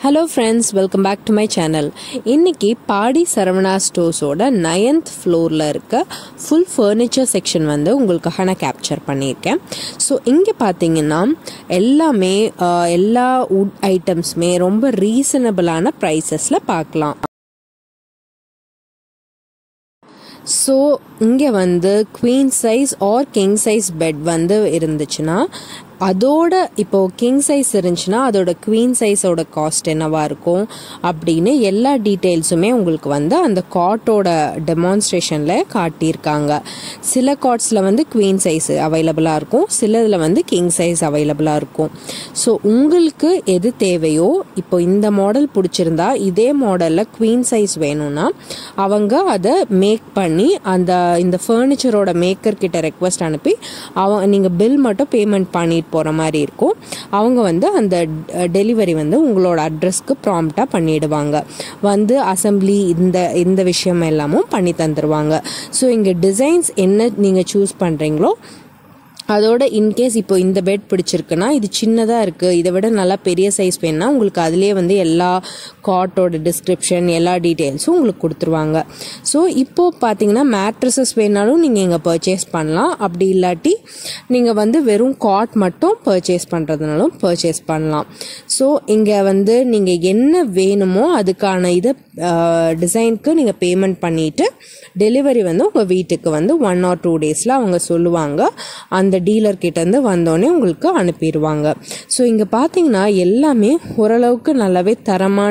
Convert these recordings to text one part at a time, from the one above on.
hello friends welcome back to my channel இன்னைக்கு Padi Saravana ஸ்டோர்ஸோட ninth ஃப்ளோரில் இருக்க ஃபுல் ஃபர்னிச்சர் செக்ஷன் வந்து உங்களுக்காக நான் கேப்சர் பண்ணியிருக்கேன் ஸோ இங்கே பார்த்தீங்கன்னா எல்லாமே ஆஹ், எல்லா வுட் ஐட்டம்ஸுமே ரொம்ப ரீசனபிளான ப்ரைஸஸில் பார்க்கலாம் ஸோ இங்கே வந்து queen size or king size bed வந்து இருந்துச்சுன்னா அதோட இப்போ கிங் சைஸ் இருந்துச்சுன்னா அதோட குவீன் சைஸோட காஸ்ட் என்னவா இருக்கும் அப்படின்னு எல்லா டீட்டெயில்ஸுமே உங்களுக்கு வந்து அந்த காட்டோட டெமான்ஸ்ட்ரேஷனில் காட்டியிருக்காங்க சில காட்ஸில் வந்து குவீன் சைஸ் அவைலபிளாக இருக்கும் சிலதில் வந்து கிங் சைஸ் அவைலபிளாக இருக்கும் ஸோ உங்களுக்கு எது தேவையோ இப்போ இந்த மாடல் பிடிச்சிருந்தா இதே மாடலில் குவீன் சைஸ் வேணும்னா அவங்க அதை மேக் பண்ணி அந்த இந்த ஃபர்னிச்சரோட மேக்கர் கிட்ட ரெக்வஸ்ட் அனுப்பி அவங்க நீங்கள் பில் மட்டும் பேமெண்ட் பண்ணிட்டு போகிற மாதிரி இருக்கும் அவங்க வந்து அந்த டெலிவரி வந்து உங்களோட அட்ரஸ்க்கு ப்ராம்ப்டாக பண்ணிடுவாங்க வந்து அசம்பிளி இந்த இந்த விஷயம் எல்லாமும் பண்ணி தந்துடுவாங்க ஸோ இங்கே டிசைன்ஸ் என்ன நீங்கள் சூஸ் பண்ணுறீங்களோ அதோட இன்கேஸ் இப்போ இந்த பெட் பிடிச்சிருக்குன்னா இது சின்னதாக இருக்குது இதை விட நல்லா பெரிய சைஸ் வேணும்னா உங்களுக்கு அதுலேயே வந்து எல்லா காட்டோட டிஸ்கிரிப்ஷன் எல்லா டீட்டெயில்ஸும் உங்களுக்கு கொடுத்துருவாங்க ஸோ இப்போது பார்த்தீங்கன்னா மேட்ரஸஸ் வேணாலும் நீங்கள் இங்கே பர்ச்சேஸ் பண்ணலாம் அப்படி இல்லாட்டி நீங்கள் வந்து வெறும் காட் மட்டும் பர்ச்சேஸ் பண்ணுறதுனாலும் பர்ச்சேஸ் பண்ணலாம் ஸோ இங்கே வந்து நீங்கள் என்ன வேணுமோ அதுக்கான இதை டிசைனுக்கு நீங்கள் பேமெண்ட் பண்ணிவிட்டு டெலிவரி வந்து உங்கள் வீட்டுக்கு வந்து ஒன் ஆர் டூ டேஸில் அவங்க சொல்லுவாங்க அந்த டீலர் கிட்டேருந்து வந்தோடனே உங்களுக்கு அனுப்பிடுவாங்க ஸோ இங்கே பார்த்தீங்கன்னா எல்லாமே ஓரளவுக்கு நல்லாவே தரமான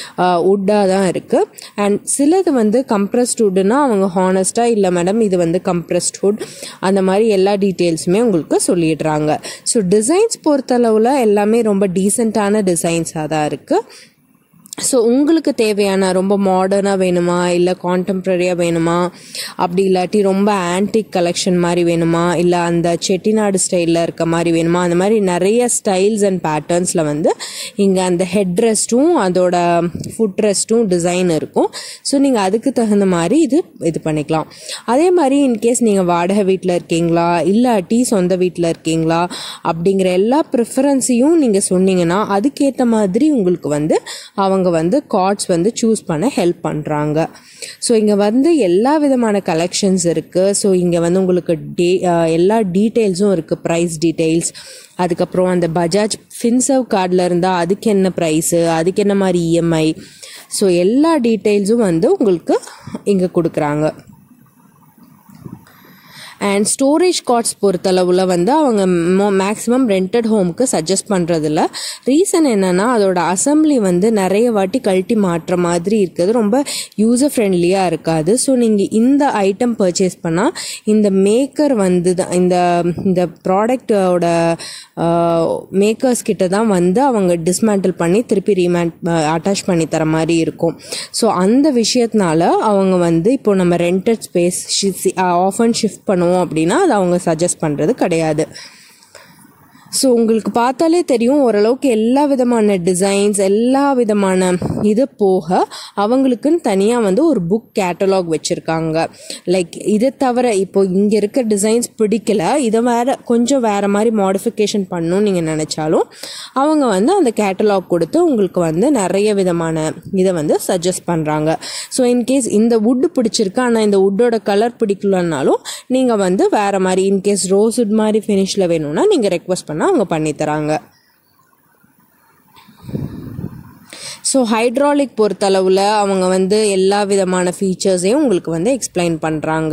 உட்டாக தான் இருக்குது அண்ட் சிலது வந்து கம்ப்ரஸ்ட் வுட்னா அவங்க ஹானஸ்ட்டாக இல்லை மேடம் இது வந்து கம்ப்ரஸ்ட் வுட் அந்த மாதிரி எல்லா டீட்டெயில்ஸுமே உங்களுக்கு சொல்லிடுறாங்க ஸோ டிசைன்ஸ் பொறுத்தளவில் எல்லாமே ரொம்ப டீசெண்டான டிசைன்ஸாக தான் இருக்குது ஸோ உங்களுக்கு தேவையான ரொம்ப மாடர்னாக வேணுமா இல்லை கான்டெம்ப்ரரியாக வேணுமா அப்படி இல்லாட்டி ரொம்ப ஆன்டிக் கலெக்ஷன் மாதிரி வேணுமா இல்லை அந்த செட்டிநாடு ஸ்டைலில் இருக்க மாதிரி வேணுமா அந்த மாதிரி நிறைய ஸ்டைல்ஸ் அண்ட் பேட்டர்ன்ஸில் வந்து இங்கே அந்த ஹெட் ரெஸ்ட்டும் அதோட ஃபுட் ரெஸ்ட்டும் டிசைன் இருக்கும் ஸோ நீங்கள் அதுக்கு தகுந்த மாதிரி இது இது பண்ணிக்கலாம் அதே மாதிரி இன்கேஸ் நீங்கள் வாடகை வீட்டில் இருக்கீங்களா இல்லாட்டி சொந்த வீட்டில் இருக்கீங்களா அப்படிங்கிற எல்லா ப்ரிஃபரன்ஸையும் நீங்கள் சொன்னீங்கன்னா அதுக்கேற்ற மாதிரி உங்களுக்கு வந்து அவங்க வந்து கார்ட்ஸ் வந்து சூஸ் பண்ண ஹெல்ப் பண்ணுறாங்க ஸோ இங்கே வந்து எல்லா விதமான கலெக்ஷன்ஸ் இருக்குது ஸோ இங்கே வந்து உங்களுக்கு டே அஹ் எல்லா டீட்டெயில்ஸும் இருக்குது ப்ரைஸ் டீட்டெயில்ஸ் அதுக்கப்புறம் அந்த பஜாஜ் ஃபின்சர்வ் கார்டில் இருந்தால் அதுக்கு என்ன ப்ரைஸு அதுக்கு என்ன மாதிரி இஎம்ஐ ஸோ எல்லா டீட்டெயில்ஸும் வந்து உங்களுக்கு இங்கே கொடுக்குறாங்க அண்ட் ஸ்டோரேஜ் கார்ட்ஸ் பொறுத்தளவில் வந்து அவங்க மேக்ஸிமம் ரெண்டட் ஹோமுக்கு சஜஸ்ட் பண்ணுறதில்ல ரீசன் என்னென்னா அதோட அசம்பிளி வந்து நிறைய வாட்டி கழட்டி மாட்டுற மாதிரி இருக்குது ரொம்ப யூசர் ஃப்ரெண்ட்லியாக இருக்காது ஸோ நீங்கள் இந்த ஐட்டம் பர்ச்சேஸ் பண்ணால் இந்த மேக்கர் வந்து தான் இந்த இந்த ப்ராடக்டோட மேக்கர்ஸ் கிட்ட தான் வந்து அவங்க டிஸ்மேண்டில் பண்ணி திருப்பி ரீமேண்ட் அட்டாச் பண்ணி தர மாதிரி இருக்கும் ஸோ அந்த விஷயத்தினால அவங்க வந்து இப்போ நம்ம rented space off and shift பண்ணுவோம் அப்படின்னா அது அவங்க சஜஸ்ட் பண்ணுறது கிடையாது ஸோ உங்களுக்கு பார்த்தாலே தெரியும் ஓரளவுக்கு எல்லா விதமான டிசைன்ஸ் எல்லா விதமான இது போக அவங்களுக்குன்னு தனியாக வந்து ஒரு புக் கேட்டலாக் வச்சுருக்காங்க லைக் இதை தவிர இப்போ இங்கே இருக்க டிசைன்ஸ் பிடிக்கல இதை வேற கொஞ்சம் வேறு மாதிரி மாடிஃபிகேஷன் பண்ணணும்னு நீங்கள் நினச்சாலும் அவங்க வந்து அந்த கேட்டலாக் கொடுத்து உங்களுக்கு வந்து நிறைய விதமான இதை வந்து சஜஸ்ட் பண்ணுறாங்க ஸோ இன்கேஸ் இந்த வுட் பிடிச்சிருக்கு ஆனால் இந்த வுட்டோட கலர் பிடிக்கலனாலும் நீங்கள் வந்து வேறு மாதிரி இன்கேஸ் ரோஸ் வுட் மாதிரி ஃபினிஷில் வேணும்னா நீங்கள் ரெக்வஸ்ட் பண்ணால் அவங்க பண்ணித்தராங்க ஸோ ஹைட்ராலிக் பொறுத்தளவில் அவங்க வந்து எல்லா விதமான ஃபீச்சர்ஸையும் உங்களுக்கு வந்து எக்ஸ்பிளைன் பண்ணுறாங்க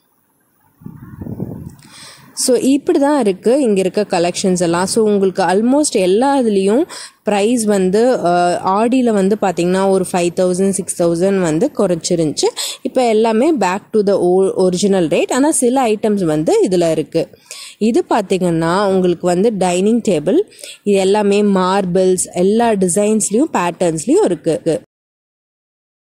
ஸோ இப்படி தான் இருக்குது இங்கே இருக்க கலெக்ஷன்ஸ் எல்லாம் ஸோ உங்களுக்கு ஆல்மோஸ்ட் எல்லா இதுலேயும் ப்ரைஸ் வந்து ஆடியில் வந்து பார்த்திங்கன்னா ஒரு ஃபைவ் தௌசண்ட் சிக்ஸ் தௌசண்ட் வந்து குறைச்சிருந்துச்சு இப்போ எல்லாமே பேக் டு த ஓ ஒரிஜினல் ரேட் ஆனால் சில ஐட்டம்ஸ் வந்து இதில் இருக்குது இது பார்த்திங்கன்னா உங்களுக்கு வந்து டைனிங் டேபிள் இது எல்லாமே மார்பிள்ஸ் எல்லா டிசைன்ஸ்லேயும் பேட்டர்ன்ஸ்லேயும் இருக்குது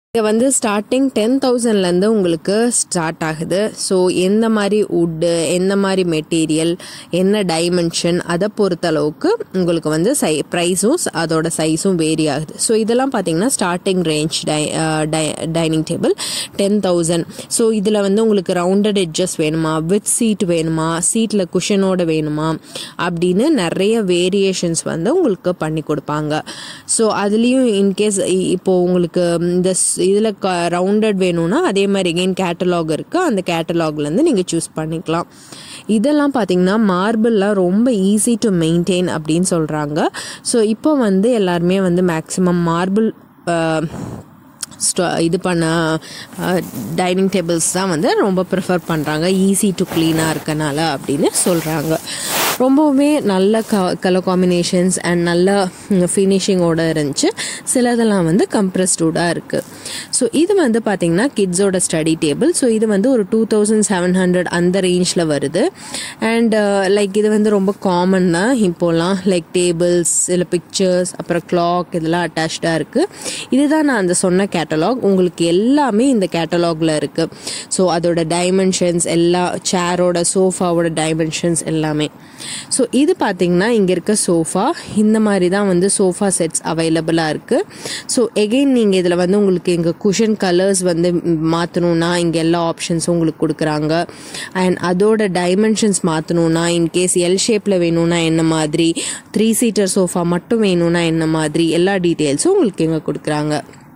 இங்கே வந்து ஸ்டார்டிங் டென் தௌசண்ட்லேருந்து உங்களுக்கு ஸ்டார்ட் ஆகுது ஸோ எந்த மாதிரி வுட்டு எந்த மாதிரி மெட்டீரியல் என்ன டைமென்ஷன் அதை பொறுத்தளவுக்கு உங்களுக்கு வந்து சை ப்ரைஸும் அதோட சைஸும் வேரி ஆகுது ஸோ இதெல்லாம் பார்த்தீங்கன்னா ஸ்டார்டிங் ரேஞ்ச் டை dining table ten thousand so இதில் வந்து உங்களுக்கு ரவுண்டட் எட்ஜஸ் வேணுமா வித் சீட் வேணுமா சீட்டில் குஷனோட வேணுமா அப்படின்னு நிறைய வேரியேஷன்ஸ் வந்து உங்களுக்கு பண்ணி கொடுப்பாங்க ஸோ அதுலேயும் இன்கேஸ் இப்போது உங்களுக்கு இந்த இதில் க ரவுண்டட் வேணும்னா அதே மாதிரி எகெயின் கேட்டலாக் இருக்குது அந்த கேட்டலாக்லேருந்து நீங்கள் சூஸ் பண்ணிக்கலாம் இதெல்லாம் பார்த்தீங்கன்னா மார்பிள்லாம் ரொம்ப ஈஸி டு மெயின்டைன் அப்படின்னு சொல்கிறாங்க ஸோ இப்போ வந்து எல்லாருமே வந்து மேக்ஸிமம் மார்பிள் ஸ்டோ இது பண்ண டைனிங் டேபிள்ஸ் தான் வந்து ரொம்ப ப்ரிஃபர் பண்ணுறாங்க ஈஸி டு க்ளீனாக இருக்கனால அப்படின்னு சொல்கிறாங்க ரொம்பவுமே நல்ல க கலர் காம்பினேஷன்ஸ் அண்ட் நல்ல ஃபினிஷிங்கோடு இருந்துச்சு சிலதெல்லாம் வந்து கம்ப்ரஸ்டூடாக இருக்குது ஸோ இது வந்து பார்த்திங்கன்னா கிட்ஸோட ஸ்டடி டேபிள் ஸோ இது வந்து ஒரு டூ தௌசண்ட் செவன் ஹண்ட்ரட் அந்த ரேஞ்சில் வருது அண்ட் லைக் இது வந்து ரொம்ப காமன் தான் இப்போலாம் லைக் டேபிள்ஸ் இல்லை பிக்சர்ஸ் அப்புறம் கிளாக் இதெல்லாம் அட்டாச்சாக இருக்குது இதுதான் நான் அந்த சொன்ன கேட்டலாக் உங்களுக்கு எல்லாமே இந்த கேட்டலாகில் இருக்குது ஸோ அதோட டைமென்ஷன்ஸ் எல்லா சேரோட சோஃபாவோட டைமென்ஷன்ஸ் எல்லாமே ஸோ இது பார்த்தீங்கன்னா இங்கே இருக்க சோஃபா இந்த மாதிரி தான் வந்து சோஃபா செட்ஸ் அவைலபிளாக இருக்குது ஸோ எகெயின் நீங்கள் இதில் வந்து உங்களுக்கு இங்கே குஷன் கலர்ஸ் வந்து மாற்றணுன்னா இங்கே எல்லா ஆப்ஷன்ஸும் உங்களுக்கு கொடுக்குறாங்க அண்ட் அதோட டைமென்ஷன்ஸ் மாற்றணுன்னா இன்கேஸ் எல் ஷேப்பில் வேணும்னா என்ன மாதிரி த்ரீ சீட்டர் சோஃபா மட்டும் வேணும்னா என்ன மாதிரி எல்லா டீட்டெயில்ஸும் உங்களுக்கு இங்கே கொடுக்குறாங்க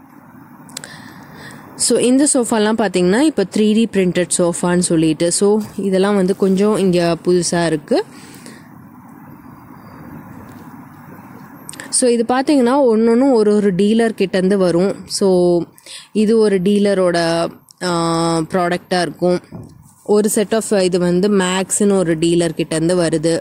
ஸோ இந்த சோஃபாலாம் பார்த்தீங்கன்னா இப்போ த்ரீ டி பிரிண்டட் சோஃபான்னு சொல்லிட்டு ஸோ இதெல்லாம் வந்து கொஞ்சம் இங்கே புதுசாக இருக்குது ஸோ இது பார்த்தீங்கன்னா ஒன்று ஒன்றும் ஒரு ஒரு டீலர் கிட்டேருந்து வரும் ஸோ இது ஒரு டீலரோட ப்ராடக்டாக இருக்கும் ஒரு செட் ஆஃப் இது வந்து மேக்ஸ்னு ஒரு டீலர் கிட்டேருந்து வருது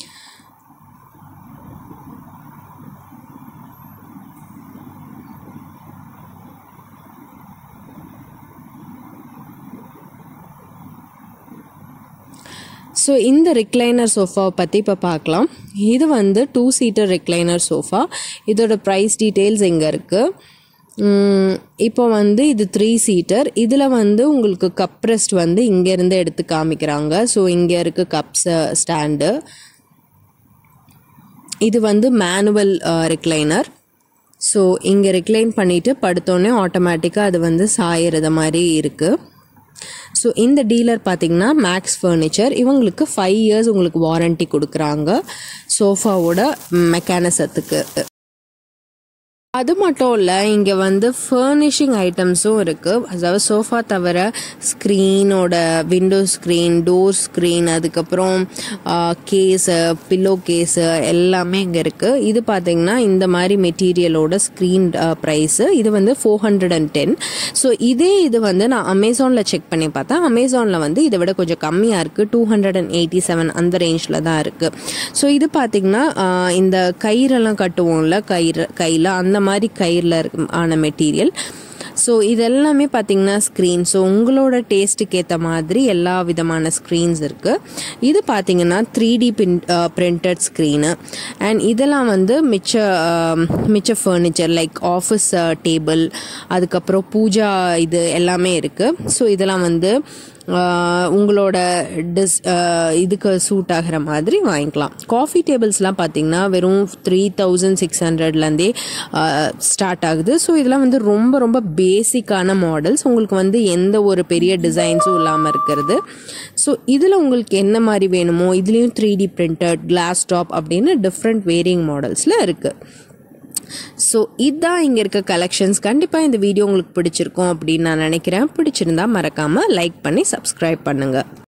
ஸோ இந்த ரிக்ளைனர் சோஃபாவை பற்றி இப்போ பார்க்கலாம் இது வந்து டூ சீட்டர் ரிக்ளைனர் சோஃபா இதோட ப்ரைஸ் டீட்டெயில்ஸ் இங்கே இருக்குது இப்போ வந்து இது த்ரீ சீட்டர் இதில் வந்து உங்களுக்கு கப் ரெஸ்ட் வந்து இங்கேருந்து எடுத்து காமிக்கிறாங்க ஸோ இங்கே இருக்க கப்ஸ் ஸ்டாண்டு இது வந்து மேனுவல் ரிக்ளைனர் ஸோ இங்கே ரிக்ளைன் பண்ணிவிட்டு படுத்தோடனே ஆட்டோமேட்டிக்காக அது வந்து சாயறது மாதிரி இருக்குது ஸோ இந்த டீலர் பார்த்தீங்கன்னா மேக்ஸ் ஃபர்னிச்சர் இவங்களுக்கு ஃபைவ் இயர்ஸ் உங்களுக்கு வாரண்ட்டி கொடுக்குறாங்க சோஃபாவோட மெக்கானிசத்துக்கு அது மட்டும் இல்லை இங்கே வந்து ஃபர்னிஷிங் ஐட்டம்ஸும் இருக்குது அதாவது சோஃபா தவிர ஸ்க்ரீனோட விண்டோ ஸ்க்ரீன் டோர் ஸ்க்ரீன் அதுக்கப்புறம் கேஸு பில்லோ கேஸு எல்லாமே இங்கே இருக்குது இது பார்த்திங்கன்னா இந்த மாதிரி மெட்டீரியலோட ஸ்க்ரீன் ப்ரைஸு இது வந்து four hundred and ten so இதே இது வந்து நான் அமேசானில் செக் பண்ணி பார்த்தேன் அமேசானில் வந்து இதை விட கொஞ்சம் கம்மியாக இருக்குது two hundred and eighty seven அந்த ரேஞ்சில் தான் இருக்குது ஸோ இது பார்த்திங்கன்னா இந்த கயிறெல்லாம் கட்டுவோம்ல கயிறு கையில் அந்த மாதிரி கயிறில் ஆன மெட்டீரியல் ஸோ இதெல்லாமே பார்த்தீங்கன்னா ஸ்க்ரீன் ஸோ உங்களோட டேஸ்ட்டுக்கு ஏற்ற மாதிரி எல்லா விதமான ஸ்க்ரீன்ஸ் இருக்குது இது பார்த்தீங்கன்னா த்ரீ டி பின் பிரிண்டட் ஸ்க்ரீனு அண்ட் இதெல்லாம் வந்து மிச்ச மிச்ச ஃபர்னிச்சர் லைக் ஆஃபீஸ் டேபிள் அதுக்கப்புறம் பூஜா இது எல்லாமே இருக்குது ஸோ இதெல்லாம் வந்து உங்களோட டிஸ் இதுக்கு சூட் ஆகிற மாதிரி வாங்கிக்கலாம் காஃபி டேபிள்ஸ்லாம் பார்த்தீங்கன்னா வெறும் த்ரீ தௌசண்ட் சிக்ஸ் ஹண்ட்ரட்லேருந்தே ஸ்டார்ட் ஆகுது ஸோ இதெல்லாம் வந்து ரொம்ப ரொம்ப பேசிக்கான மாடல்ஸ் உங்களுக்கு வந்து எந்த ஒரு பெரிய டிசைன்ஸும் இல்லாமல் இருக்கிறது ஸோ இதில் உங்களுக்கு என்ன மாதிரி வேணுமோ இதுலேயும் three D printed glass top அப்படின்னு டிஃப்ரெண்ட் வேரியிங் மாடல்ஸில் இருக்குது ஸோ இதுதான் இங்கே இருக்க கலெக்ஷன்ஸ் கண்டிப்பாக இந்த வீடியோ உங்களுக்கு பிடிச்சிருக்கும் அப்படின்னு நான் நினைக்கிறேன் பிடிச்சிருந்தா மறக்காமல் லைக் பண்ணி சப்ஸ்கிரைப் பண்ணுங்கள்